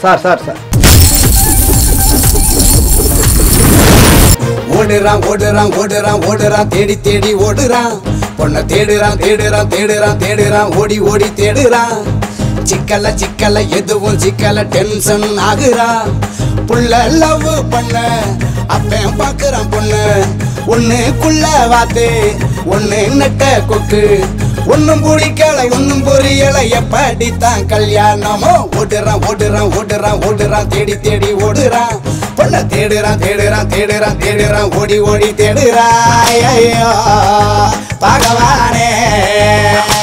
sir sir sir ஓடுறான் ஓடுறான் ஓடுறான் ஓடுறான் தேடி தேடி ஓடுறான் பொண்ணை தேடுறான் தேடுறான் தேடுறான் தேடுறான் ஓடி ஓடி தேடுறான் சிக்கல சிக்கல எதுவும் சிக்கல டென்ஷன் ஆகுறான் புள்ள லவ் பண்ண அப்பன் பாக்குறான் பொண்ணு ஒண்ணுக்குள்ள வாத்து ஒண்ணு நெட்ட கொக்கு ஒண்ணும் பிடிக்கல ஒண்ணும் புரியல எப்படித்தான் கல்யாணமோ ஓடுறான் ஓடுறான் ஓடுறான் ஓடுறான் தேடி தேடி ஓடுறான் பொண்ண தேடுறான் தேடுறான் தேடுறான் தேடுறான் ஓடி ஓடி தேடுறான் ஐயோ பகவானே